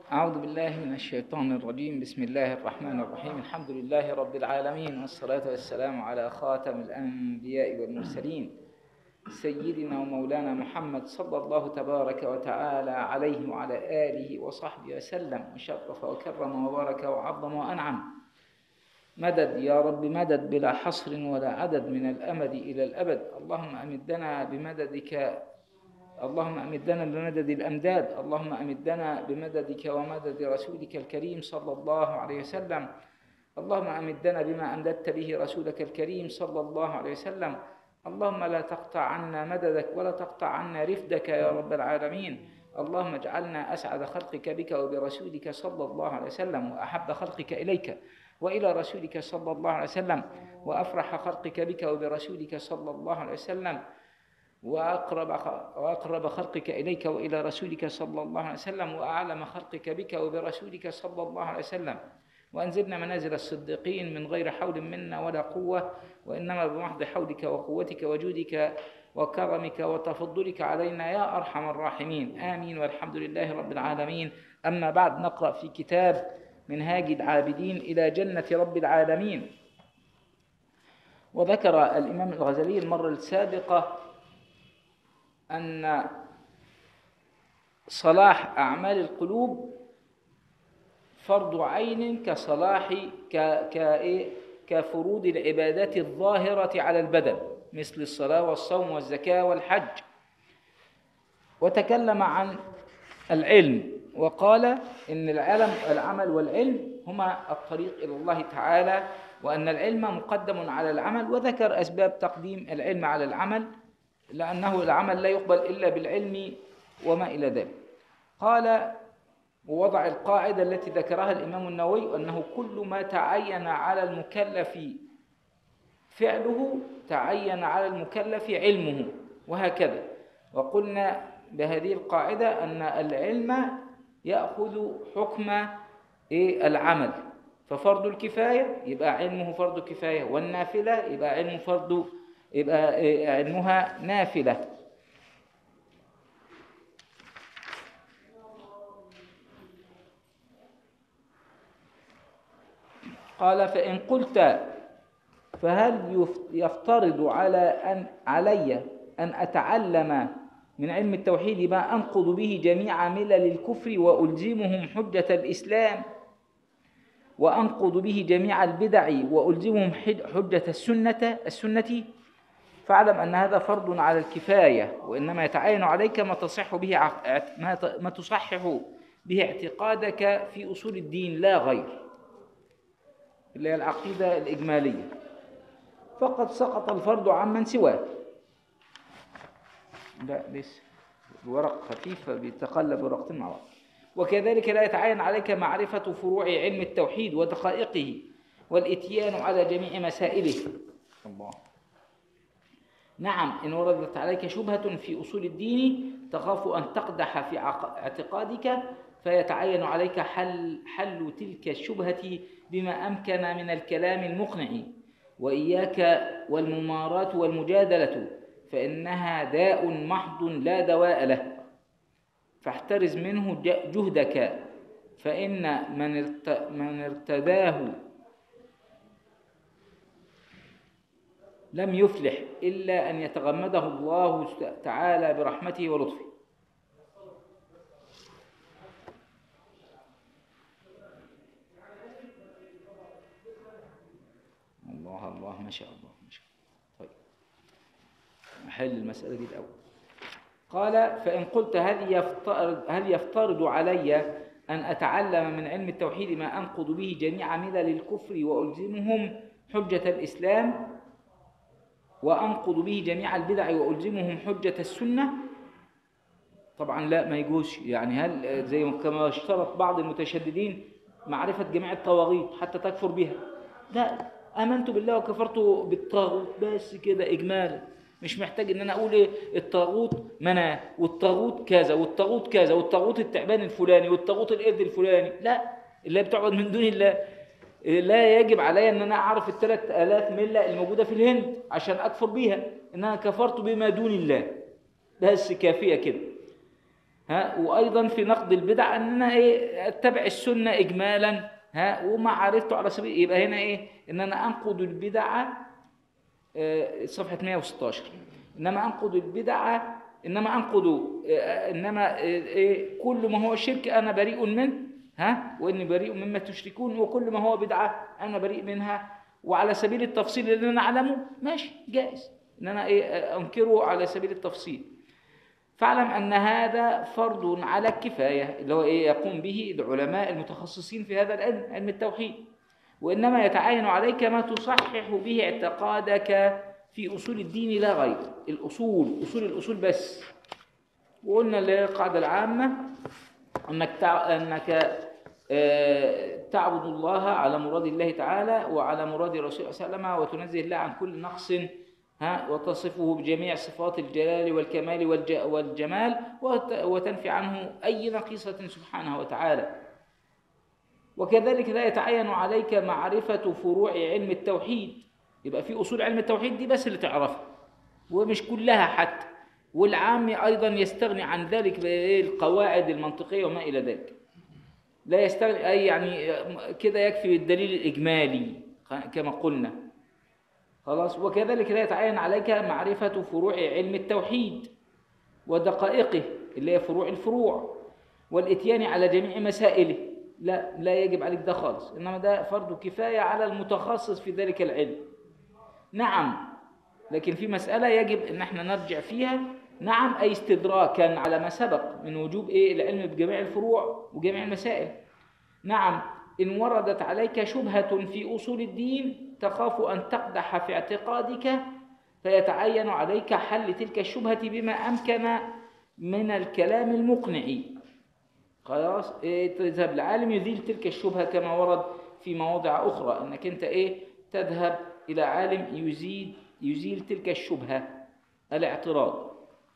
أعوذ بالله من الشيطان الرجيم بسم الله الرحمن الرحيم الحمد لله رب العالمين والصلاة والسلام على خاتم الأنبياء والمرسلين سيدنا ومولانا محمد صلى الله تبارك وتعالى عليه وعلى آله وصحبه وسلم وشرف وكرم وبارك وعظم وأنعم مدد يا رب مدد بلا حصر ولا عدد من الأمد إلى الأبد اللهم أمدنا بمددك اللهم أمدنا بمدد الأمداد اللهم أمدنا بمددك ومدد رسولك الكريم صلى الله عليه وسلم اللهم أمدنا بما أمددت به رسولك الكريم صلى الله عليه وسلم اللهم لا تقطع عنا مددك ولا تقطع عنا رفدك يا رب العالمين اللهم اجعلنا أسعد خلقك بك وبرسولك صلى الله عليه وسلم وأحب خلقك إليك وإلى رسولك صلى الله عليه وسلم وأفرح خلقك بك وبرسولك صلى الله عليه وسلم وأقرب وأقرب خلقك إليك وإلى رسولك صلى الله عليه وسلم وأعلم خلقك بك وبرسولك صلى الله عليه وسلم وأنزلنا منازل الصديقين من غير حول منا ولا قوة وإنما بمحض حولك وقوتك وجودك وكرمك وتفضلك علينا يا أرحم الراحمين آمين والحمد لله رب العالمين أما بعد نقرأ في كتاب منهاج العابدين إلى جنة رب العالمين وذكر الإمام الغزالي المرة السابقة أن صلاح أعمال القلوب فرض عين كصلاح ك ك كفروض العبادات الظاهرة على البدن مثل الصلاة والصوم والزكاة والحج وتكلم عن العلم وقال إن العلم العمل والعلم هما الطريق إلى الله تعالى وأن العلم مقدم على العمل وذكر أسباب تقديم العلم على العمل لأنه العمل لا يقبل إلا بالعلم وما إلى ذلك قال ووضع القاعدة التي ذكرها الإمام النووي أنه كل ما تعين على المكلف فعله تعين على المكلف علمه وهكذا وقلنا بهذه القاعدة أن العلم يأخذ حكم العمل ففرض الكفاية يبقى علمه فرض كفاية والنافلة يبقى علمه فرض يبقى علمها نافلة قال فإن قلت فهل يفترض على أن علي أن أتعلم من علم التوحيد ما أنقض به جميع ملل الكفر وألزمهم حجة الإسلام وأنقض به جميع البدع وألزمهم حجة السنة السنة فاعلم أن هذا فرض على الكفاية وإنما يتعين عليك ما تصح به ما تصحح به اعتقادك في أصول الدين لا غير اللي هي العقيدة الإجمالية فقد سقط الفرض عمن سواه لا لسه الورق خفيف فبيتقلب ورقتين مع بعض وكذلك لا يتعين عليك معرفة فروع علم التوحيد ودقائقه والإتيان على جميع مسائله الله نعم إن وردت عليك شبهة في أصول الدين تخاف أن تقدح في اعتقادك فيتعين عليك حل, حل تلك الشبهة بما أمكن من الكلام المقنع وإياك والممارات والمجادلة فإنها داء محض لا دواء له فاحترز منه جهدك فإن من ارتداه لم يفلح إلا أن يتغمده الله تعالى برحمته ولطفه الله الله ما شاء الله ما شاء الله طيب أحل المسألة دي الأول قال فإن قلت هل يفترض, هل يفترض علي أن أتعلم من علم التوحيد ما أنقض به جميع ملل الكفر وألزمهم حجة الإسلام وأنقض به جميع البدع وألزمهم حجة السنة طبعا لا ما يجوز يعني هل زي كما اشترط بعض المتشددين معرفة جميع الطواغيت حتى تكفر بها لا آمنت بالله وكفرت بالطاغوت بس كده إجمالا مش محتاج ان انا اقول ايه الطاغوت مناه والطاغوت كذا والطاغوت كذا والطاغوت التعبان الفلاني والطاغوت القرد الفلاني لا اللي بتعبد من دون الله لا يجب علي ان انا اعرف الثلاث الاف مله الموجوده في الهند عشان اكفر بيها ان انا كفرت بما دون الله بس كافيه كده ها وايضا في نقد البدع ان انا ايه اتبع السنه اجمالا ها وما عرفته على سبيل يبقى هنا ايه ان انا انقد البدع آه، صفحه 116 انما انقد البدع انما انقد آه، انما آه، ايه كل ما هو شرك انا بريء منه ها واني بريء مما تشركون وكل ما هو بدعه انا بريء منها وعلى سبيل التفصيل اللي انا اعلمه ماشي جائز ان انا ايه انكره على سبيل التفصيل فاعلم ان هذا فرض على الكفايه اللي هو ايه يقوم به العلماء المتخصصين في هذا العلم علم التوحيد وانما يتعين عليك ما تصحح به اعتقادك في اصول الدين لا غير الاصول اصول الاصول بس وقلنا القاعده العامه انك تع... انك آه، تعبد الله على مراد الله تعالى وعلى مراد رسول صلى الله عليه وسلم وتنزه الله عن كل نقص ها وتصفه بجميع صفات الجلال والكمال والج- والجمال وت- وتنفي عنه أي نقيصة سبحانه وتعالى وكذلك لا يتعين عليك معرفة فروع علم التوحيد يبقى في أصول علم التوحيد دي بس اللي تعرفها ومش كلها حتى والعام أيضا يستغني عن ذلك بالقواعد المنطقية وما إلى ذلك لا يستغني أي يعني كده يكفي الدليل الإجمالي كما قلنا خلاص وكذلك لا يتعين عليك معرفة فروع علم التوحيد ودقائقه اللي هي فروع الفروع والاتيان على جميع مسائله لا لا يجب عليك ده خالص انما ده فرض كفايه على المتخصص في ذلك العلم نعم لكن في مساله يجب ان احنا نرجع فيها نعم اي استدراكا على ما سبق من وجوب ايه العلم بجميع الفروع وجميع المسائل نعم ان وردت عليك شبهه في اصول الدين تخاف ان تقدح في اعتقادك فيتعين عليك حل تلك الشبهه بما امكن من الكلام المقنع خلاص إيه تذهب لعالم يزيل تلك الشبهة كما ورد في مواضع أخرى أنك أنت إيه تذهب إلى عالم يزيل يزيل تلك الشبهة الاعتراض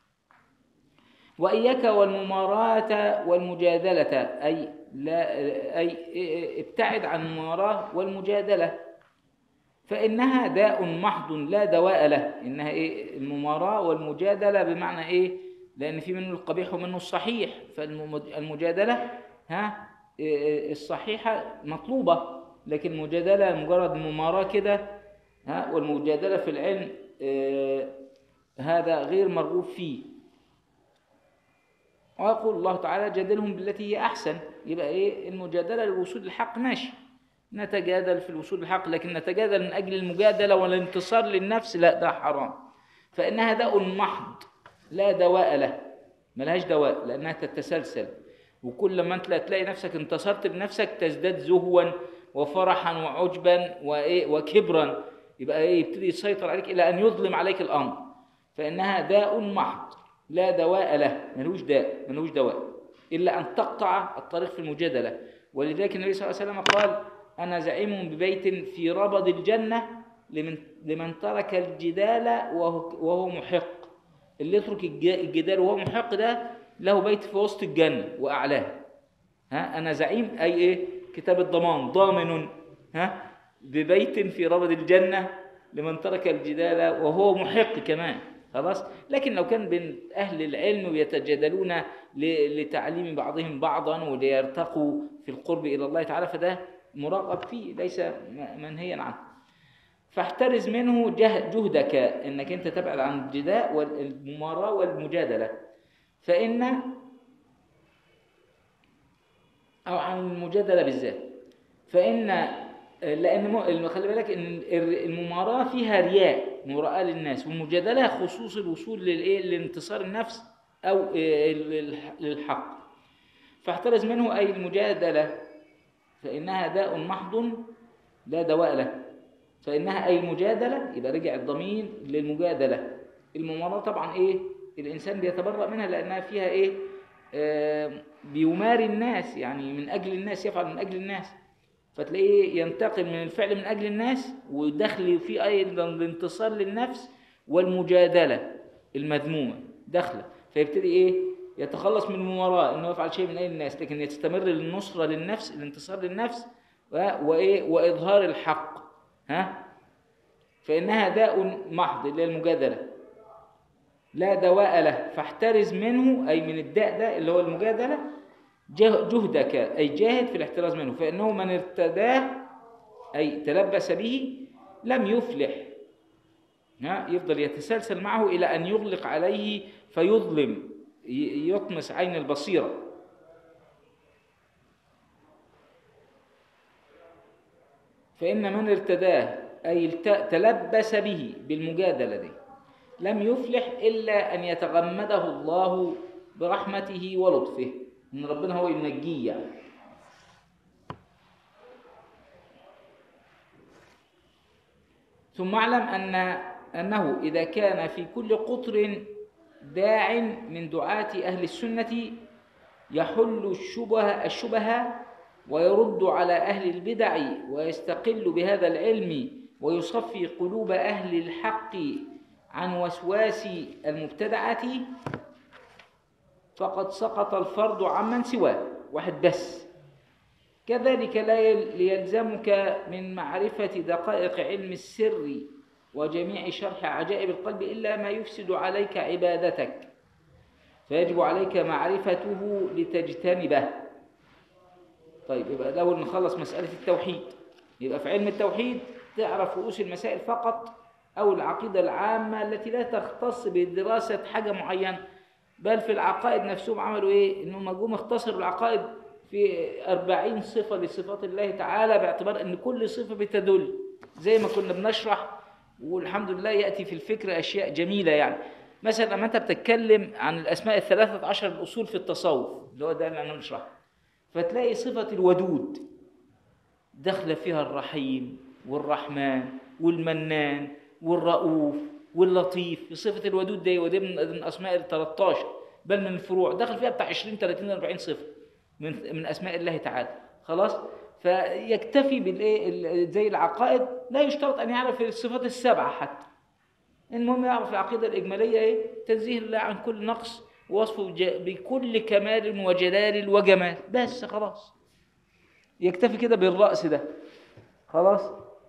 وإياك والمماراة والمجادلة أي لا أي ابتعد عن المماراة والمجادلة فإنها داء محض لا دواء له إنها إيه المماراة والمجادلة بمعنى إيه لأن في منه القبيح ومنه الصحيح فالمجادلة ها إيه الصحيحة مطلوبة لكن المجادلة مجرد مماراة كده ها والمجادلة في العلم إيه هذا غير مرغوب فيه ويقول الله تعالى جادلهم بالتي هي أحسن يبقى إيه المجادلة للوصول للحق ماشي نتجادل في الوصول للحق لكن نتجادل من أجل المجادلة والانتصار للنفس لا ده حرام فإنها داء محض لا دواء له ملهاش دواء لأنها تتسلسل وكل ما انت تلاقي نفسك انتصرت بنفسك تزداد زهوا وفرحا وعجبا وإيه وكبرا يبقى إيه يبتدي يسيطر عليك إلى أن يظلم عليك الأمر فإنها داء محض لا دواء له ملوش داء ملوش دواء إلا أن تقطع الطريق في المجادلة ولذلك النبي صلى الله عليه وسلم قال أنا زعيم ببيت في ربض الجنة لمن, لمن ترك الجدال وهو, وهو محق اللي يترك الجدال وهو محق ده له بيت في وسط الجنة وأعلاه ها أنا زعيم أي إيه كتاب الضمان ضامن ها ببيت في ربض الجنة لمن ترك الجدال وهو محق كمان خلاص لكن لو كان بين أهل العلم ويتجادلون لتعليم بعضهم بعضا وليرتقوا في القرب إلى الله تعالى فده مراقب فيه ليس منهيا عنه فاحترز منه جهدك انك انت تبعد عن الجداء والمماراة والمجادلة فإن أو عن المجادلة بالذات فإن لأن خلي بالك إن المماراة فيها رياء مراءة للناس والمجادلة خصوص الوصول للإيه لانتصار النفس أو للحق فاحترز منه أي المجادلة فإنها داء محض لا دواء له فإنها أي مجادلة يبقى رجع الضمير للمجادلة المماراة طبعا إيه الإنسان بيتبرأ منها لأنها فيها إيه آه بيماري الناس يعني من أجل الناس يفعل من أجل الناس فتلاقيه ينتقل من الفعل من أجل الناس ودخل فيه أيضا الانتصار للنفس والمجادلة المذمومة داخله فيبتدي إيه يتخلص من المماراة إنه يفعل شيء من أجل الناس لكن يستمر للنصرة للنفس الانتصار للنفس وإيه وإظهار الحق ها فإنها داء محض اللي هي المجادلة لا دواء له فاحترز منه أي من الداء ده اللي هو المجادلة جه- جهدك أي جاهد في الاحتراز منه فإنه من ارتداه أي تلبس به لم يفلح ها، يفضل يتسلسل معه إلى أن يغلق عليه فيظلم ي- يطمس عين البصيرة فإن من ارتداه أي الت- تلبس به بالمجادلة دي لم يفلح إلا أن يتغمده الله برحمته ولطفه إن ربنا هو ينجيه يعني ثم اعلم أن أنه إذا كان في كل قطر داع من دعاة أهل السنة يحل الشبه الشبه ويرد على أهل البدع ويستقل بهذا العلم ويصفي قلوب أهل الحق عن وسواس المبتدعة فقد سقط الفرض عمن سواه واحد بس كذلك لا يل- يلزمك من معرفة دقائق علم السر وجميع شرح عجائب القلب إلا ما يفسد عليك عبادتك فيجب عليك معرفته لتجتنبه طيب يبقى الأول نخلص مسألة التوحيد يبقى في علم التوحيد تعرف رؤوس المسائل فقط أو العقيدة العامة التي لا تختص بدراسة حاجة معينة بل في العقائد نفسهم عملوا إيه؟ إنهم جم اختصروا العقائد في أربعين صفة لصفات الله تعالى باعتبار أن كل صفة بتدل زي ما كنا بنشرح والحمد لله يأتي في الفكر أشياء جميلة يعني مثلا لما أنت بتتكلم عن الأسماء الثلاثة عشر الأصول في التصوف اللي هو ده اللي أنا بنشرحه فتلاقي صفة الودود داخلة فيها الرحيم والرحمن والمنان والرؤوف واللطيف في صفة الودود دي ودي من من أسماء ال 13 بل من الفروع داخل فيها بتاع 20 30 40 صفة من من أسماء الله تعالى خلاص فيكتفي بالايه ال- زي العقائد لا يشترط أن يعرف الصفات السبعة حتى المهم يعرف العقيدة الإجمالية إيه تنزيه الله عن كل نقص ووصفه بج- بكل كمال وجلال وجمال بس خلاص يكتفي كده بالرأس ده خلاص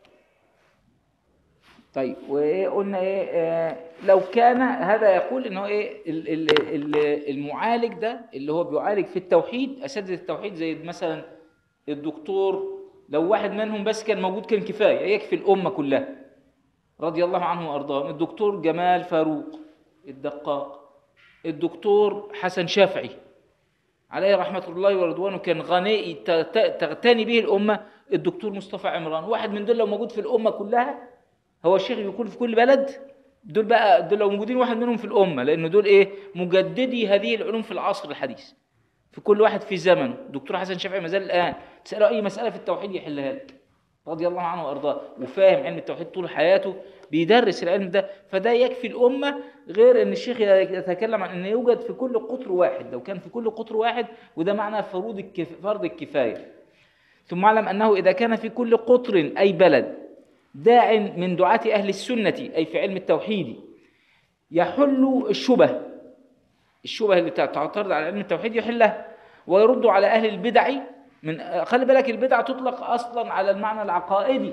طيب وايه قلنا ايه آه لو كان هذا يقول ان هو ايه ال- ال- ال- المعالج ده اللي هو بيعالج في التوحيد اساتذه التوحيد زي مثلا الدكتور لو واحد منهم بس كان موجود كان كفايه يكفي الامه كلها رضي الله عنه وارضاه الدكتور جمال فاروق الدقاق الدكتور حسن شافعي عليه رحمة الله ورضوانه كان غني ت- ت- تغتني به الأمة الدكتور مصطفى عمران واحد من دول لو موجود في الأمة كلها هو الشيخ يكون في كل بلد دول بقى دول لو موجودين واحد منهم في الأمة لأن دول إيه مجددي هذه العلوم في العصر الحديث في كل واحد في زمنه دكتور حسن شافعي ما زال الآن تسأله أي مسألة في التوحيد يحلها لك رضي الله عنه وأرضاه وفاهم علم التوحيد طول حياته بيدرس العلم ده فده يكفي الأمة غير أن الشيخ يتكلم عن أن يوجد في كل قطر واحد لو كان في كل قطر واحد وده معنى فروض الكف... فرض الكفاية ثم اعلم أنه إذا كان في كل قطر أي بلد داع من دعاة أهل السنة أي في علم التوحيد يحل الشبه الشبه اللي تعترض على علم التوحيد يحلها ويرد على أهل البدع من خلي بالك البدعة تطلق أصلا على المعنى العقائدي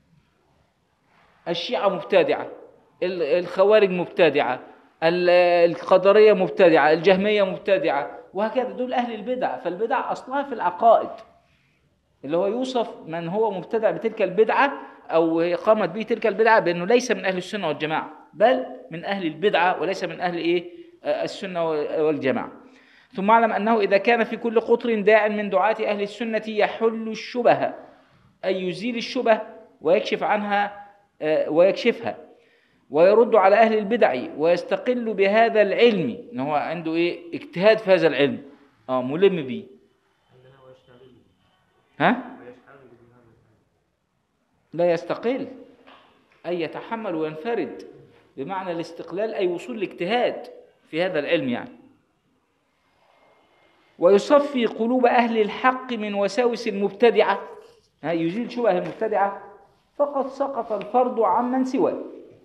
الشيعة مبتدعة ال- الخوارج مبتدعة ال- القدرية مبتدعة الجهمية مبتدعة وهكذا دول أهل البدع فالبدع أصلها في العقائد اللي هو يوصف من هو مبتدع بتلك البدعة أو قامت به تلك البدعة بأنه ليس من أهل السنة والجماعة بل من أهل البدعة وليس من أهل إيه آه، السنة والجماعة ثم اعلم أنه إذا كان في كل قطر داع من دعاة أهل السنة يحل الشبه أي يزيل الشبه ويكشف عنها آه، ويكشفها ويرد على أهل البدع ويستقل بهذا العلم إن هو عنده إيه اجتهاد في هذا العلم اه ملم به ها لا يستقل أي يتحمل وينفرد بمعنى الاستقلال أي وصول الاجتهاد في هذا العلم يعني ويصفي قلوب أهل الحق من وساوس المبتدعة ها، يزيل شبه المبتدعة فقد سقط الفرض عمن سواه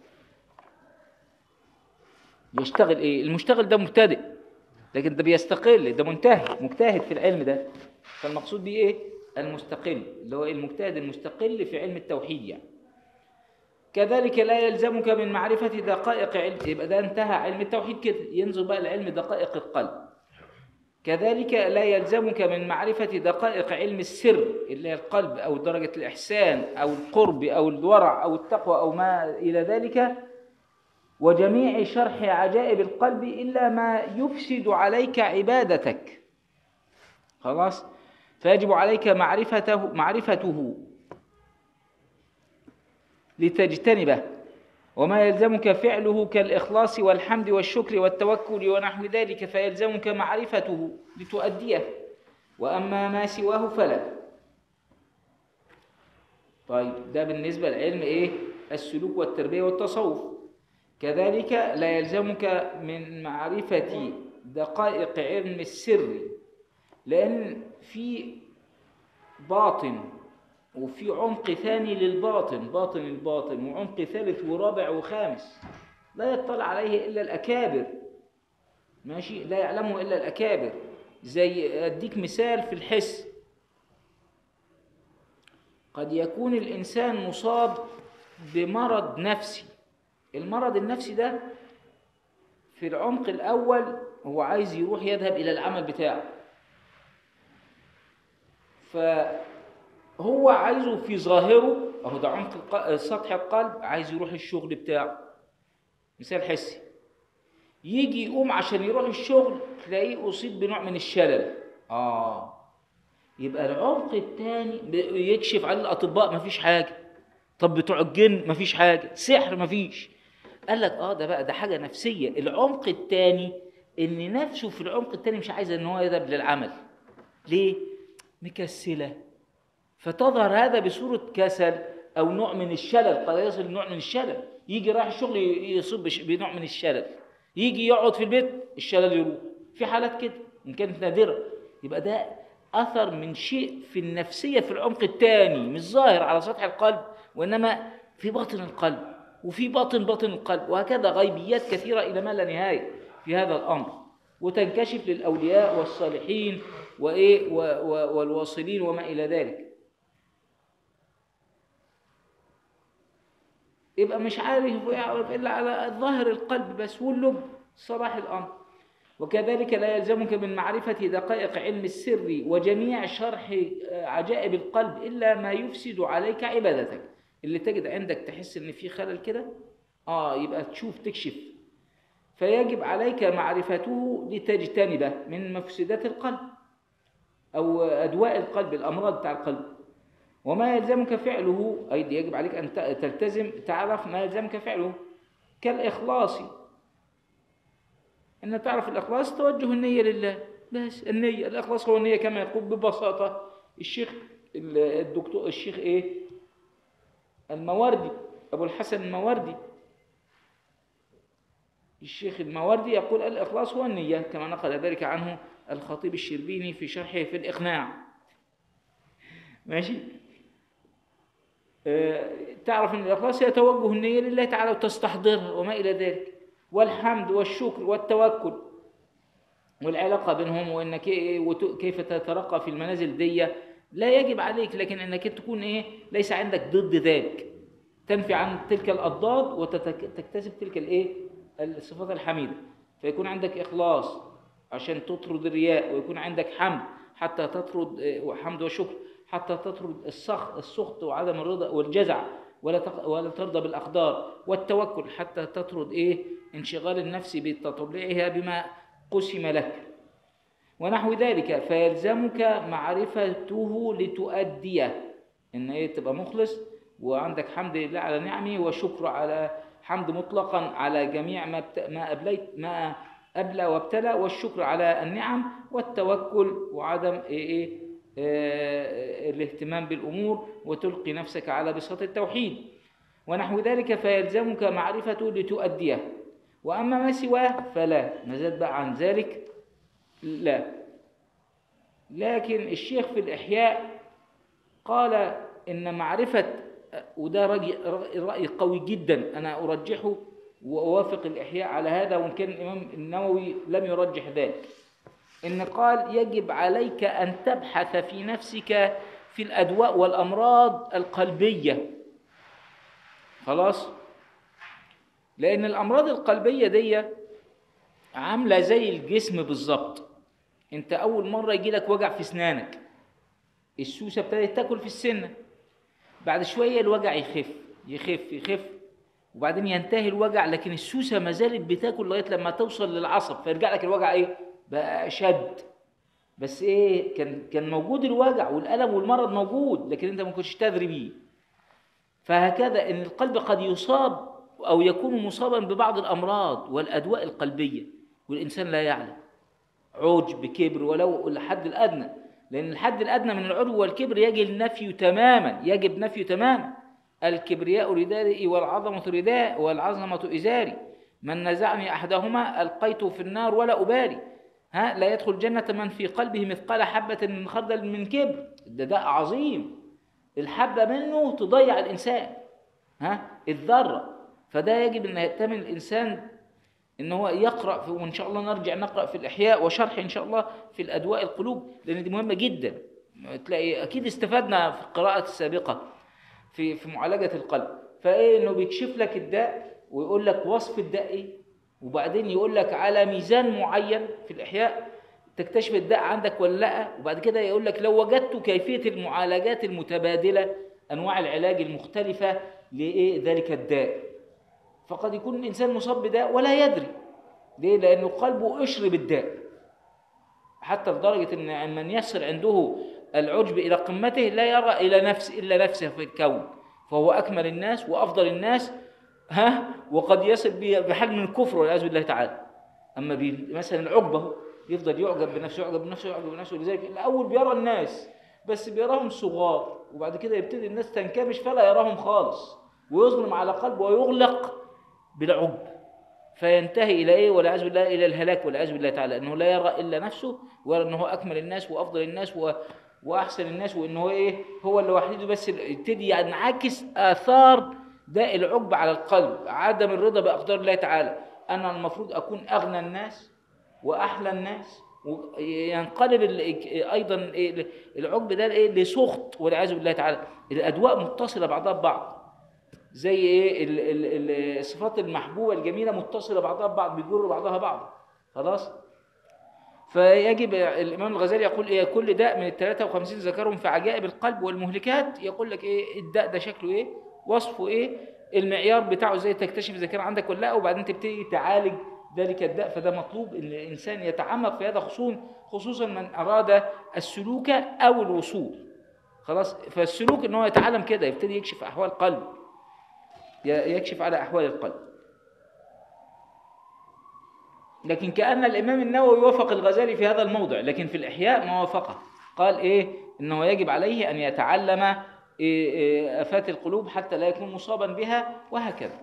يشتغل ايه المشتغل ده مبتدئ لكن ده بيستقل ده منتهي مجتهد في العلم ده فالمقصود بيه ايه المستقل اللي هو المجتهد المستقل في علم التوحيد يعني كذلك لا يلزمك من معرفة دقائق علم يبقى ده انتهى علم التوحيد كده ينظر بقى لعلم دقائق القلب كذلك لا يلزمك من معرفة دقائق علم السر اللي هي القلب أو درجة الإحسان أو القرب أو الورع أو التقوى أو ما إلى ذلك وجميع شرح عجائب القلب إلا ما يفسد عليك عبادتك خلاص فيجب عليك معرفته معرفته لتجتنبه وما يلزمك فعله كالإخلاص والحمد والشكر والتوكل ونحو ذلك فيلزمك معرفته لتؤديه وأما ما سواه فلا طيب ده بالنسبة لعلم إيه؟ السلوك والتربية والتصوف كذلك لا يلزمك من معرفة دقائق علم السر لأن في باطن وفي عمق ثاني للباطن باطن الباطن وعمق ثالث ورابع وخامس لا يطلع عليه إلا الأكابر ماشي لا يعلمه إلا الأكابر زي أديك مثال في الحس قد يكون الإنسان مصاب بمرض نفسي المرض النفسي ده في العمق الأول هو عايز يروح يذهب إلى العمل بتاعه فهو عايزه في ظاهره أهو ده عمق الق- سطح القلب عايز يروح الشغل بتاعه مثال حسي يجي يقوم عشان يروح الشغل تلاقيه أصيب بنوع من الشلل آه يبقى العمق الثاني يكشف على الأطباء مفيش حاجة طب بتوع الجن مفيش حاجة سحر مفيش قال لك اه ده بقى ده حاجة نفسية العمق الثاني ان نفسه في العمق الثاني مش عايز ان هو يذهب للعمل ليه مكسلة فتظهر هذا بصورة كسل أو نوع من الشلل قد يصل نوع من الشلل يجي رايح الشغل يصيب بش- بنوع من الشلل يجي يقعد في البيت الشلل يروح في حالات كده إن كانت نادرة يبقى ده أثر من شيء في النفسية في العمق الثاني مش ظاهر على سطح القلب وإنما في باطن القلب وفي باطن باطن القلب وهكذا غيبيات كثيرة إلى ما لا نهاية في هذا الأمر وتنكشف للأولياء والصالحين وإيه و- و- والواصلين وما إلى ذلك يبقى مش عارف ويعرف إلا على ظاهر القلب بس واللب صلاح الأمر وكذلك لا يلزمك من معرفة دقائق علم السر وجميع شرح عجائب القلب إلا ما يفسد عليك عبادتك اللي تجد عندك تحس إن في خلل كده آه يبقى تشوف تكشف فيجب عليك معرفته لتجتنبه من مفسدات القلب أو أدواء القلب الأمراض بتاع القلب وما يلزمك فعله أي دي يجب عليك أن ت- تلتزم تعرف ما يلزمك فعله كالإخلاص أن تعرف الإخلاص توجه النية لله بس النية الإخلاص هو النية كما يقول ببساطة الشيخ ال- الدكتور الشيخ إيه المواردي أبو الحسن المواردي الشيخ المواردي يقول الإخلاص هو النية كما نقل ذلك عنه الخطيب الشربيني في شرحه في الإقناع ماشي آه، تعرف أن الإخلاص هي توجه النية لله تعالى وتستحضرها وما إلى ذلك والحمد والشكر والتوكل والعلاقة بينهم وإنك إيه وت- كيف تترقى في المنازل دي لا يجب عليك لكن إنك تكون إيه ليس عندك ضد ذلك تنفي عن تلك الأضداد وتكتسب تلك الإيه الصفات الحميدة فيكون عندك إخلاص عشان تطرد الرياء ويكون عندك حمد حتى تطرد آه، حمد وشكر حتى تطرد السخط السخط وعدم الرضا والجزع ولا تق- ولا ترضى بالأقدار والتوكل حتى تطرد إيه انشغال النفس بتطلعها بما قسم لك ونحو ذلك فيلزمك معرفته لتؤديه ان ايه تبقى مخلص وعندك حمد لله على نعمه وشكر على حمد مطلقا على جميع ما بت... ما ابليت ما ابلى وابتلى والشكر على النعم والتوكل وعدم ايه, إيه آه الاهتمام بالامور وتلقي نفسك على بساط التوحيد ونحو ذلك فيلزمك معرفته لتؤديه واما ما سواه فلا مزاد بقى عن ذلك لا لكن الشيخ في الإحياء قال إن معرفة وده رأي, رأي قوي جدا أنا أرجحه وأوافق الإحياء على هذا وإن كان الإمام النووي لم يرجح ذلك إن قال يجب عليك أن تبحث في نفسك في الأدواء والأمراض القلبية خلاص لان الامراض القلبيه دي عامله زي الجسم بالظبط انت اول مره يجي لك وجع في اسنانك السوسه ابتدت تاكل في السنه بعد شويه الوجع يخف يخف يخف وبعدين ينتهي الوجع لكن السوسه ما زالت بتاكل لغايه لما توصل للعصب فيرجع لك الوجع ايه بقى شد بس ايه كان كان موجود الوجع والالم والمرض موجود لكن انت ما كنتش تدري بيه فهكذا ان القلب قد يصاب او يكون مصابا ببعض الامراض والادواء القلبيه والانسان لا يعلم عجب كبر ولو الحد الادنى لان الحد الادنى من العجب والكبر يجب النفي تماما يجب نفيه تماما الكبرياء ردائي والعظمه رداء والعظمه ازاري من نزعني احدهما القيته في النار ولا ابالي ها لا يدخل جنة من في قلبه مثقال حبة من خردل من كبر ده داء عظيم الحبة منه تضيع الإنسان ها الذرة فده يجب أن يأتمن الإنسان ان هو يقرا في وان شاء الله نرجع نقرا في الاحياء وشرح ان شاء الله في الادواء القلوب لان دي مهمه جدا تلاقي اكيد استفدنا في القراءه السابقه في في معالجه القلب فايه انه بيكشف لك الداء ويقول لك وصف الداء ايه وبعدين يقول لك على ميزان معين في الاحياء تكتشف الداء عندك ولا لا وبعد كده يقول لك لو وجدت كيفيه المعالجات المتبادله انواع العلاج المختلفه لايه ذلك الداء فقد يكون الإنسان مصاب بداء ولا يدري ليه؟ لأنه قلبه قشر بالداء حتى لدرجة أن من يصل عنده العجب إلى قمته لا يرى إلى نفس إلا نفسه في الكون فهو أكمل الناس وأفضل الناس ها وقد يصل بحجم الكفر والعياذ بالله تعالى أما مثلا العجبة يفضل يعجب بنفسه يعجب بنفسه يعجب بنفسه لذلك الأول بيرى الناس بس بيراهم صغار وبعد كده يبتدي الناس تنكمش فلا يراهم خالص ويظلم على قلبه ويغلق بالعجب فينتهي الى ايه والعياذ بالله الى الهلاك والعياذ بالله تعالى انه لا يرى الا نفسه ويرى انه هو اكمل الناس وافضل الناس و... واحسن الناس وانه هو ايه هو اللي وحيده بس يبتدي ينعكس اثار داء العجب على القلب عدم الرضا باقدار الله تعالى انا المفروض اكون اغنى الناس واحلى الناس وينقلب ايضا العجب ده ايه لسخط والعياذ بالله تعالى الادواء متصله بعضها ببعض زي ايه ال- ال- ال- الصفات المحبوبه الجميله متصله بعضها ببعض بيجر بعضها بعض خلاص فيجب الامام الغزالي يقول ايه كل داء من ال 53 ذكرهم في عجائب القلب والمهلكات يقول لك ايه الداء ده شكله ايه وصفه ايه المعيار بتاعه ازاي تكتشف اذا كان عندك ولا لا وبعدين تبتدي تعالج ذلك الداء فده مطلوب ان الانسان يتعمق في هذا خصوصا خصوصا من اراد السلوك او الوصول خلاص فالسلوك ان هو يتعلم كده يبتدي يكشف احوال قلبه يكشف على أحوال القلب لكن كأن الإمام النووي وافق الغزالي في هذا الموضع لكن في الإحياء ما وافقه قال إيه إنه يجب عليه أن يتعلم إيه إيه آفات القلوب حتى لا يكون مصابا بها وهكذا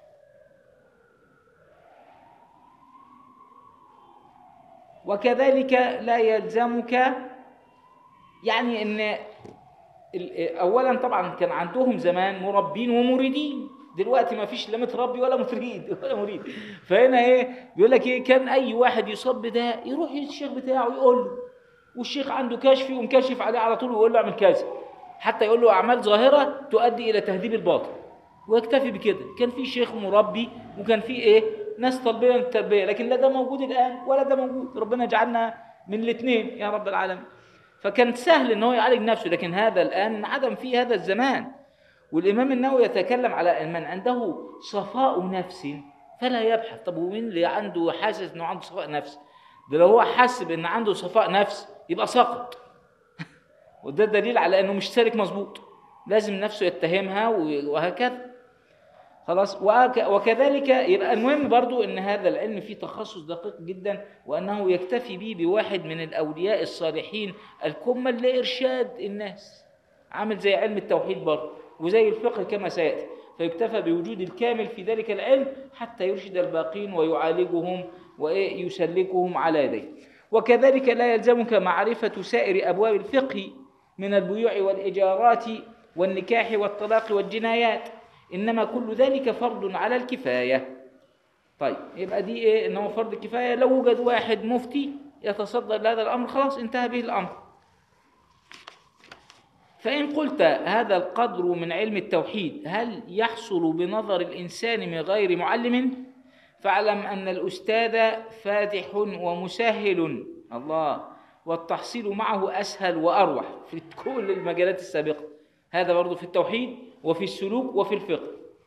وكذلك لا يلزمك يعني ان اولا طبعا كان عندهم زمان مربين ومريدين دلوقتي ما فيش لا متربي ولا متريد ولا مريد فهنا ايه بيقول لك ايه كان اي واحد يصاب بده يروح للشيخ بتاعه يقول له والشيخ عنده كشف يقوم كاشف عليه على طول ويقول له اعمل كذا حتى يقول له اعمال ظاهره تؤدي الى تهذيب الباطن ويكتفي بكده كان في شيخ مربي وكان في ايه ناس طالبين التربيه لكن لا ده موجود الان ولا ده موجود ربنا يجعلنا من الاثنين يا رب العالمين فكان سهل ان هو يعالج نفسه لكن هذا الان انعدم فيه هذا الزمان والامام النووي يتكلم على من عنده صفاء نفس فلا يبحث طب ومين اللي عنده حاسس انه عنده صفاء نفس ده لو هو حاسب ان عنده صفاء نفس يبقى سقط وده دليل على انه مش سالك مظبوط لازم نفسه يتهمها وهكذا خلاص وكذلك يبقى المهم برضو ان هذا العلم فيه تخصص دقيق جدا وانه يكتفي به بواحد من الاولياء الصالحين الكمل لارشاد الناس عامل زي علم التوحيد برضو وزي الفقه كما سياتي فيكتفى بوجود الكامل في ذلك العلم حتى يرشد الباقين ويعالجهم ويسلكهم على يديه وكذلك لا يلزمك معرفة سائر أبواب الفقه من البيوع والإجارات والنكاح والطلاق والجنايات إنما كل ذلك فرض على الكفاية طيب يبقى دي إيه إنه فرض كفاية لو وجد واحد مفتي يتصدى لهذا الأمر خلاص انتهى به الأمر فإن قلت هذا القدر من علم التوحيد هل يحصل بنظر الإنسان من غير معلم فاعلم أن الأستاذ فاتح ومسهل الله والتحصيل معه أسهل وأروح في كل المجالات السابقة هذا برضو في التوحيد وفي السلوك وفي الفقه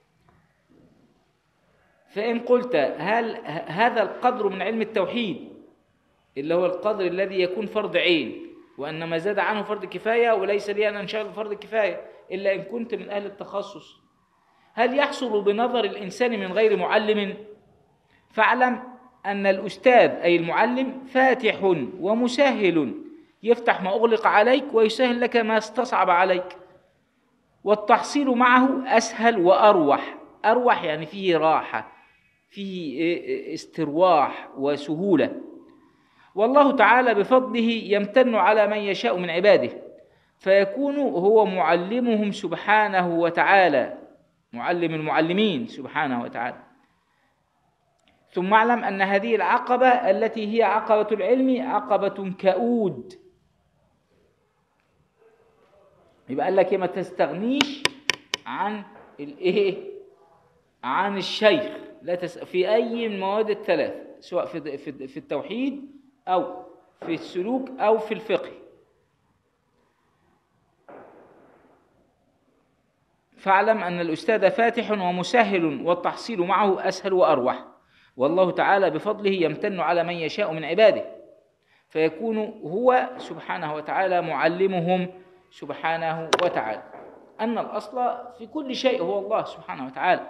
فإن قلت هل هذا القدر من علم التوحيد اللي هو القدر الذي يكون فرض عين وأن ما زاد عنه فرض كفاية وليس لي أن أنشغل بفرض كفاية إلا إن كنت من أهل التخصص هل يحصل بنظر الإنسان من غير معلم فاعلم أن الأستاذ أي المعلم فاتح ومسهل يفتح ما أغلق عليك ويسهل لك ما استصعب عليك والتحصيل معه أسهل وأروح أروح يعني فيه راحة فيه استرواح وسهولة والله تعالى بفضله يمتن على من يشاء من عباده فيكون هو معلمهم سبحانه وتعالى معلم المعلمين سبحانه وتعالى ثم اعلم ان هذه العقبه التي هي عقبه العلم عقبه كؤود يبقى قال لك إيه ما تستغنيش عن الايه عن الشيخ لا تس... في اي من المواد الثلاث سواء في في في التوحيد او في السلوك او في الفقه فاعلم ان الاستاذ فاتح ومسهل والتحصيل معه اسهل واروح والله تعالى بفضله يمتن على من يشاء من عباده فيكون هو سبحانه وتعالى معلمهم سبحانه وتعالى أن الأصل في كل شيء هو الله سبحانه وتعالى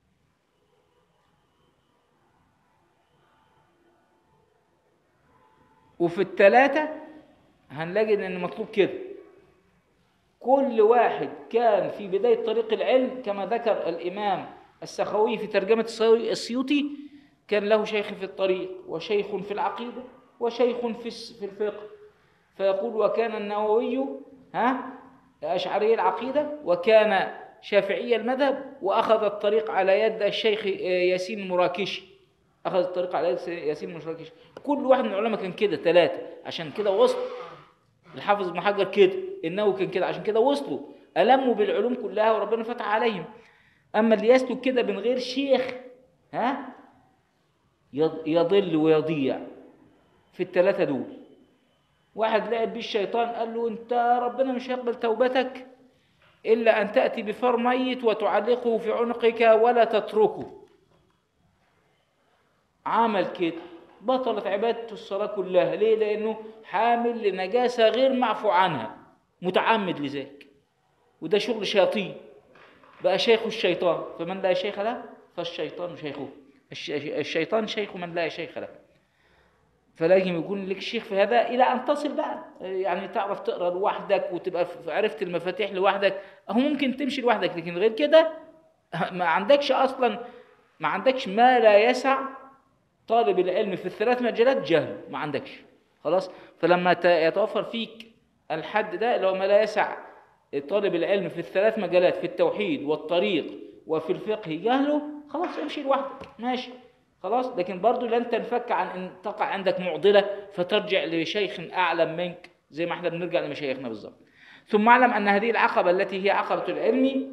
وفي الثلاثة هنلاقي إن مطلوب كده كل واحد كان في بداية طريق العلم كما ذكر الإمام السخوي في ترجمة السيوطي كان له شيخ في الطريق وشيخ في العقيدة وشيخ في في الفقه فيقول وكان النووي ها أشعري العقيدة وكان شافعي المذهب وأخذ الطريق على يد الشيخ ياسين المراكشي أخذ الطريق على يد ياسين المراكشي كل واحد من العلماء كان كده ثلاثة عشان كده وصل الحافظ ابن حجر كده إنه كان كده عشان كده وصلوا ألموا بالعلوم كلها وربنا فتح عليهم أما اللي يسلك كده من غير شيخ ها يضل ويضيع في الثلاثة دول واحد لعب بيه الشيطان قال له انت ربنا مش هيقبل توبتك الا ان تاتي بفار ميت وتعلقه في عنقك ولا تتركه عمل كده بطلت عبادته الصلاة كلها ليه؟ لأنه حامل لنجاسة غير معفو عنها متعمد لذلك وده شغل شياطين بقى شيخ الشيطان فمن لا شيخ له فالشيطان شيخه الشيطان شيخ من لا شيخ له فلازم يكون لك شيخ في هذا الى ان تصل بقى يعني تعرف تقرا لوحدك وتبقى عرفت المفاتيح لوحدك اهو ممكن تمشي لوحدك لكن غير كده ما عندكش اصلا ما عندكش ما لا يسع طالب العلم في الثلاث مجالات جهل ما عندكش خلاص فلما يتوفر فيك الحد ده اللي هو ما لا يسع طالب العلم في الثلاث مجالات في التوحيد والطريق وفي الفقه جهله خلاص امشي لوحدك ماشي خلاص لكن برضو لن تنفك عن ان تقع عندك معضله فترجع لشيخ اعلم منك زي ما احنا بنرجع لمشايخنا بالظبط ثم اعلم ان هذه العقبه التي هي عقبه العلم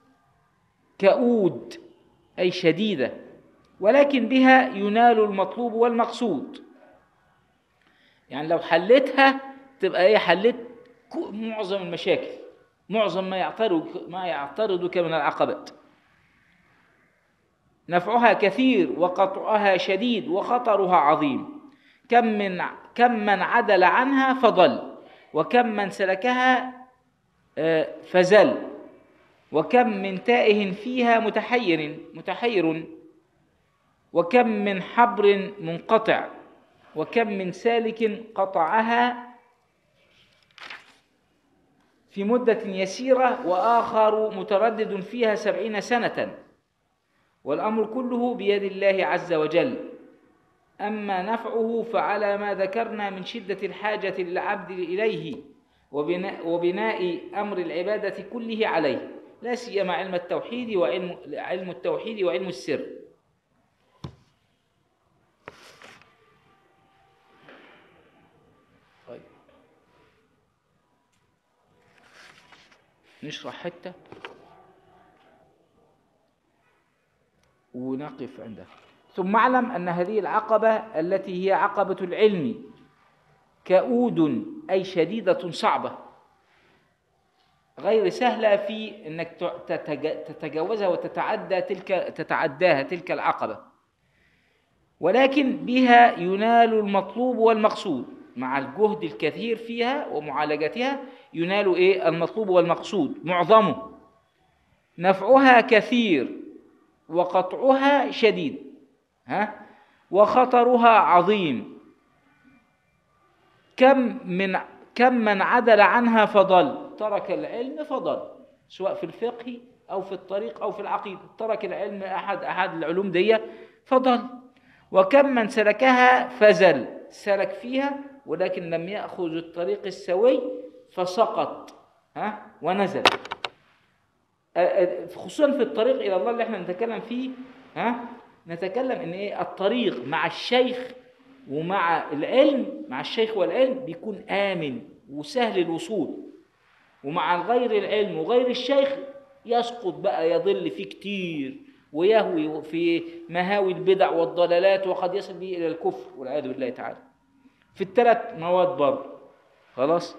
كؤود اي شديده ولكن بها ينال المطلوب والمقصود يعني لو حلتها تبقى ايه حلت معظم المشاكل معظم ما يعترض ما يعترضك من العقبات نفعها كثير وقطعها شديد وخطرها عظيم كم من كم من عدل عنها فضل وكم من سلكها فزل وكم من تائه فيها متحير متحير وكم من حبر منقطع وكم من سالك قطعها في مدة يسيرة وآخر متردد فيها سبعين سنة والأمر كله بيد الله عز وجل أما نفعه فعلى ما ذكرنا من شدة الحاجة للعبد إليه وبناء, وبناء أمر العبادة كله عليه لا سيما علم التوحيد وعلم علم التوحيد وعلم السر طيب نشرح حتة ونقف عندها ثم اعلم أن هذه العقبة التي هي عقبة العلم كؤود أي شديدة صعبة غير سهلة في أنك تتجاوزها وتتعدى تلك تتعداها تلك العقبة ولكن بها ينال المطلوب والمقصود مع الجهد الكثير فيها ومعالجتها ينال ايه المطلوب والمقصود معظمه نفعها كثير وقطعها شديد ها وخطرها عظيم كم من كم من عدل عنها فضل ترك العلم فضل سواء في الفقه او في الطريق او في العقيده ترك العلم احد احد العلوم دي فضل وكم من سلكها فزل سلك فيها ولكن لم يأخذ الطريق السوي فسقط ها ونزل خصوصا في الطريق إلى الله اللي احنا نتكلم فيه ها نتكلم ان ايه الطريق مع الشيخ ومع العلم مع الشيخ والعلم بيكون آمن وسهل الوصول ومع غير العلم وغير الشيخ يسقط بقى يضل فيه كتير ويهوي في مهاوي البدع والضلالات وقد يصل به إلى الكفر والعياذ بالله تعالى في الثلاث مواد برضه خلاص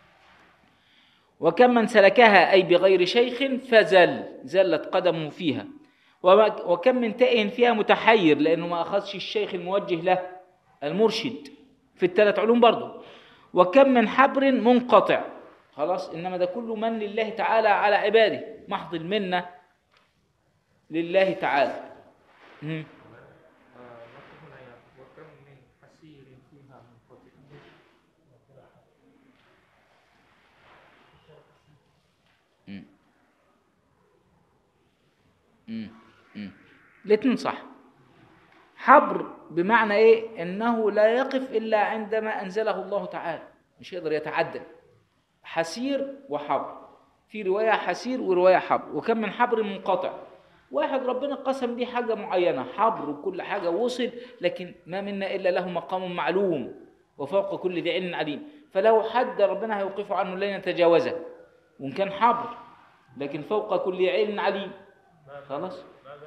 وكم من سلكها أي بغير شيخ فزل زلت قدمه فيها وكم من تائه فيها متحير لأنه ما أخذش الشيخ الموجه له المرشد في الثلاث علوم برضه وكم من حبر منقطع خلاص إنما ده كله من لله تعالى على عباده محض المنة لله تعالى مم. الاثنين صح حبر بمعنى ايه انه لا يقف الا عندما انزله الله تعالى مش يقدر يتعدى حسير وحبر في روايه حسير وروايه حبر وكم من حبر منقطع واحد ربنا قسم دي حاجه معينه حبر وكل حاجه وصل لكن ما منا الا له مقام معلوم وفوق كل ذي علم عليم فلو حد ربنا هيوقفه عنه لن يتجاوزه وان كان حبر لكن فوق كل علم عليم خلاص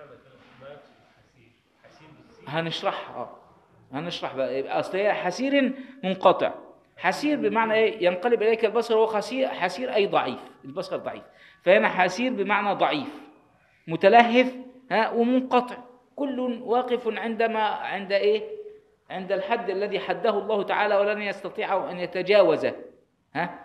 هنشرحها اه هنشرح بقى اصل هي حسير منقطع حسير بمعنى ايه ينقلب اليك البصر وهو حسير حسير اي ضعيف البصر ضعيف فهنا حسير بمعنى ضعيف متلهف ها ومنقطع كل واقف عندما عند ايه عند الحد الذي حده الله تعالى ولن يستطيع ان يتجاوزه ها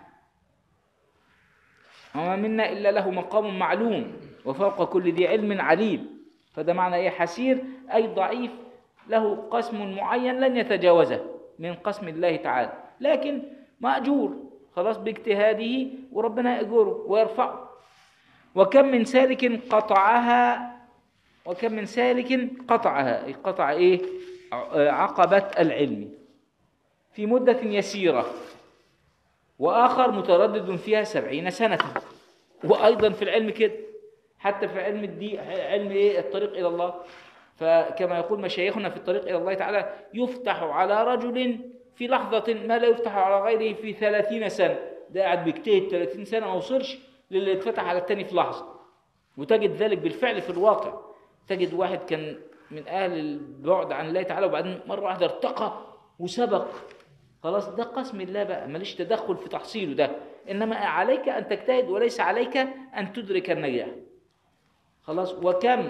وما منا الا له مقام معلوم وفوق كل ذي علم عليم فده معنى ايه حسير اي ضعيف له قسم معين لن يتجاوزه من قسم الله تعالى لكن مأجور خلاص باجتهاده وربنا يأجره ويرفعه وكم من سالك قطعها وكم من سالك قطعها قطع ايه عقبة العلم في مدة يسيرة وآخر متردد فيها سبعين سنة وأيضا في العلم كده حتى في علم الدين علم ايه الطريق إلى الله فكما يقول مشايخنا في الطريق إلى الله تعالى يفتح على رجل في لحظة ما لا يفتح على غيره في ثلاثين سنة ده قاعد بيجتهد ثلاثين سنة ما وصلش للي اتفتح على التاني في لحظة وتجد ذلك بالفعل في الواقع تجد واحد كان من أهل البعد عن الله تعالى وبعدين مرة واحدة ارتقى وسبق خلاص ده قسم الله بقى ماليش تدخل في تحصيله ده إنما عليك أن تجتهد وليس عليك أن تدرك النجاح خلاص وكم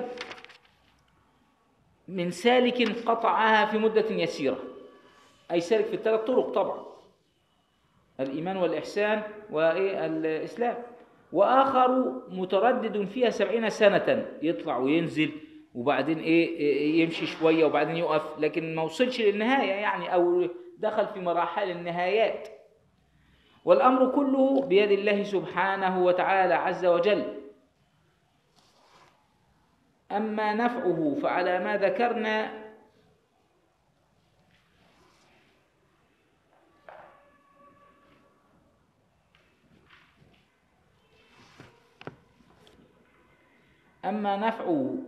من سالك قطعها في مدة يسيرة أي سالك في الثلاث طرق طبعا الإيمان والإحسان والإسلام وآخر متردد فيها سبعين سنة يطلع وينزل وبعدين إيه يمشي شوية وبعدين يقف لكن ما وصلش للنهاية يعني أو دخل في مراحل النهايات والأمر كله بيد الله سبحانه وتعالى عز وجل أما نفعه فعلى ما ذكرنا أما نفعه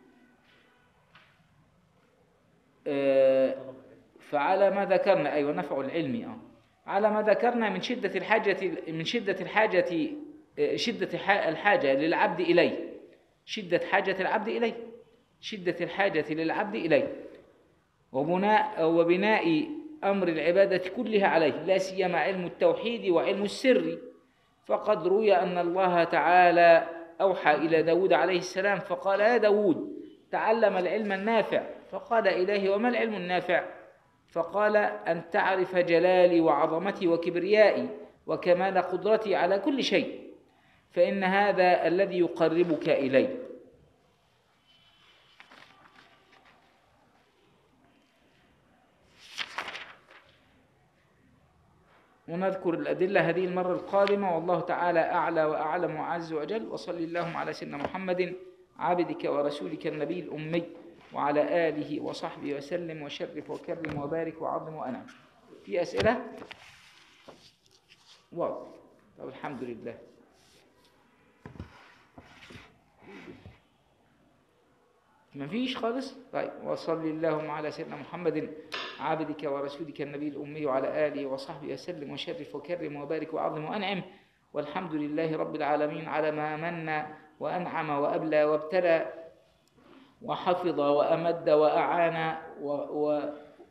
آه، فعلى ما ذكرنا أيوة نفع العلم آه على ما ذكرنا من شدة الحاجة من شدة الحاجة آه، شدة ح- الحاجة للعبد إليه شدة حاجة العبد إليه شدة الحاجة للعبد إليه وبناء وبناء أمر العبادة كلها عليه لا سيما علم التوحيد وعلم السر فقد روي أن الله تعالى أوحى إلى داود عليه السلام فقال يا داود تعلم العلم النافع فقال إليه وما العلم النافع فقال أن تعرف جلالي وعظمتي وكبريائي وكمال قدرتي على كل شيء فإن هذا الذي يقربك إلي ونذكر الأدلة هذه المرة القادمة والله تعالى أعلى وأعلم وأعز وأجل وصل اللهم على سيدنا محمد عبدك ورسولك النبي الأمي وعلى آله وصحبه وسلم وشرف وكرم وبارك وعظم وأنعم في أسئلة؟ واضح طب الحمد لله ما فيش خالص طيب وصلي اللهم على سيدنا محمد عبدك ورسولك النبي الأمي وعلى آله وصحبه وسلم وشرف وكرم وبارك وعظم وأنعم والحمد لله رب العالمين على ما من وأنعم وأبلى وابتلى وحفظ وأمد وأعان و و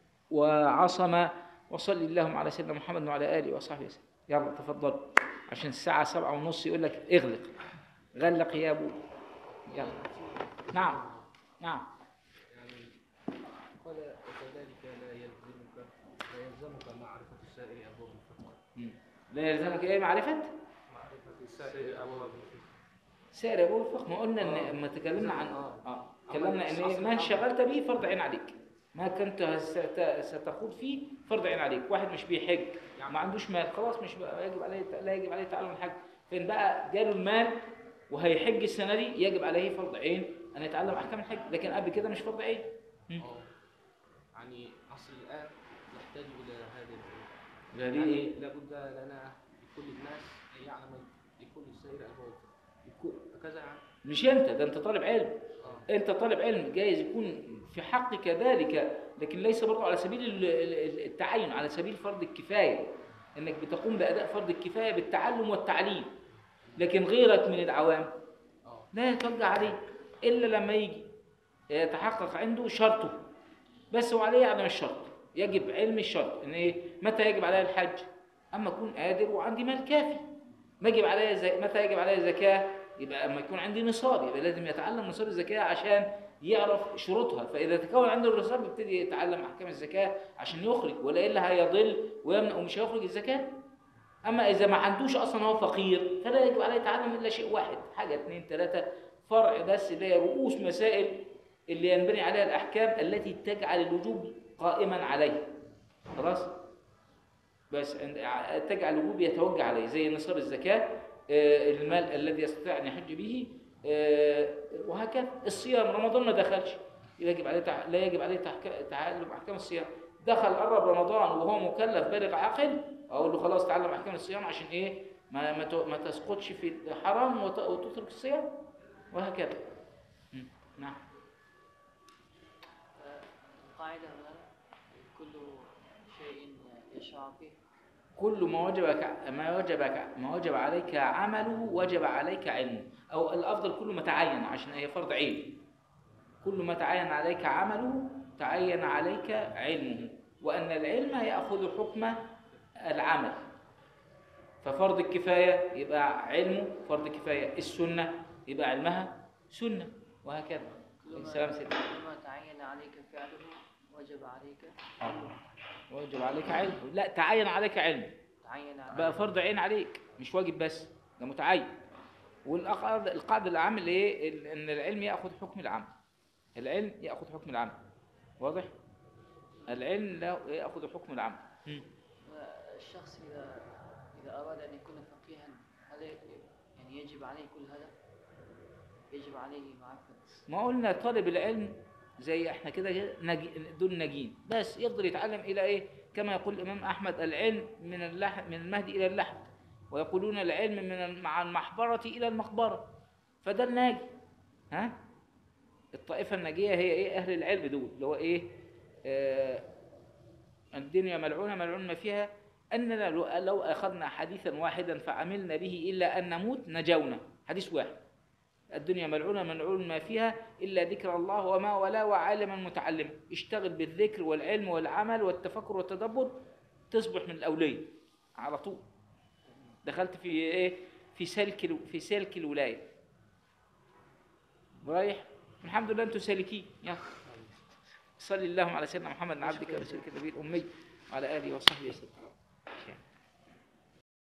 وعصم وصلي اللهم على سيدنا محمد وعلى آله وصحبه وسلم يلا تفضل عشان الساعة سبعة ونص يقول لك اغلق غلق يا أبو يلا نعم نعم يعني قال وكذلك لا يلزمك لا يلزمك معرفة سائر أبواب الفقه مم. لا يلزمك ايه معرفة معرفة سائر أبواب الفقه سائر ابو الفقه ما قلنا ان لما تكلمنا عن اه تكلمنا ان إيه؟ ما انشغلت به فرض عين عليك ما كنت ست- ستخوض فيه فرض عين عليك واحد مش بيحج ما عندوش مال خلاص مش بقى يجب عليه لا يجب عليه تعلم الحج فين بقى جاله المال وهيحج السنه دي يجب عليه فرض عين ان يتعلم احكام الحج لكن قبل كده مش فرض عين مم. آه. يعني عصر الآن يحتاج إلى هذه العلوم ده دي يعني ايه لابد لنا لكل الناس أن يعلم لكل سائر أبواب الفقه هكذا يعني مش انت ده انت طالب علم آه. انت طالب علم جايز يكون في حقك ذلك لكن ليس برضه على سبيل ال- ال- التعين على سبيل فرض الكفايه انك بتقوم باداء فرض الكفايه بالتعلم والتعليم لكن غيرك من العوام آه. لا يتوجه عليه الا لما يجي يتحقق عنده شرطه بس هو عليه عدم الشرط يجب علم الشرط ان ايه متى يجب علي الحج اما اكون قادر وعندي مال كافي ما يجب علي زي... متى يجب علي زكاه يبقى اما يكون عندي نصاب يبقى لازم يتعلم نصاب الزكاه عشان يعرف شروطها فاذا تكون عنده النصاب يبتدي يتعلم احكام الزكاه عشان يخرج ولا الا هيضل ويمنع ومش هيخرج الزكاه اما اذا ما عندوش اصلا هو فقير فلا يجب عليه يتعلم الا شيء واحد حاجه اثنين ثلاثه فرع بس اللي هي رؤوس مسائل اللي ينبني عليها الاحكام التي تجعل الوجوب قائما عليه خلاص بس عند- تجعل الوجوب يتوجه عليه زي نصاب الزكاه آه، المال الذي يستطيع ان يحج به آه، وهكذا الصيام رمضان ما دخلش يجب عليه تع- لا يجب عليه تحك- تعلم احكام الصيام دخل قرب رمضان وهو مكلف بالغ عاقل اقول له خلاص تعلم احكام الصيام عشان ايه ما ما, ت- ما تسقطش في الحرام وت- وتترك الصيام وهكذا م. نعم القاعدة هنا كل شيء يشرع فيه كل ما وجبك ما وجبك ما وجب عليك عمله وجب عليك علمه او الافضل كل ما تعين عشان هي فرض عين كل ما تعين عليك عمله تعين عليك علمه وان العلم ياخذ حكم العمل ففرض الكفايه يبقى علمه فرض كفايه السنه يبقى علمها سنه وهكذا كل ما, السلام سيدنا كل ما تعين عليك فعله وجب عليك آه. وجب عليك علم لا تعين عليك علم تعين عليك بقى فرض عين عليك مش واجب بس ده متعين والقاعده القاعده العام اللي ايه ال- ان العلم ياخذ حكم العمل العلم ياخذ حكم العمل واضح العلم لا ياخذ حكم العمل الشخص إذا إذا أراد أن يكون فقيها هل ي- يعني يجب عليه كل هذا؟ يجب عليه معرفة ما قلنا طالب العلم زي احنا كده كده نجي دول ناجين بس يفضل يتعلم الى ايه كما يقول الامام احمد العلم من اللحم من المهد الى اللحد ويقولون العلم من الم- مع المحبره الى المقبره فده الناجي ها الطائفه الناجيه هي ايه اهل العلم دول اللي هو ايه آه الدنيا ملعونه ملعون ما فيها أننا لو- لو أخذنا حديثا واحدا فعملنا به إلا أن نموت نجونا حديث واحد الدنيا ملعونة ملعون ما فيها إلا ذكر الله وما ولا وعالما متعلما اشتغل بالذكر والعلم والعمل والتفكر والتدبر تصبح من الأولية على طول دخلت في إيه في سلك الو- في سلك الولاية رايح الحمد لله أنتم سالكين يلا صلي اللهم على سيدنا محمد عبدك ورسولك النبي الأمي وعلى آله وصحبه وسلم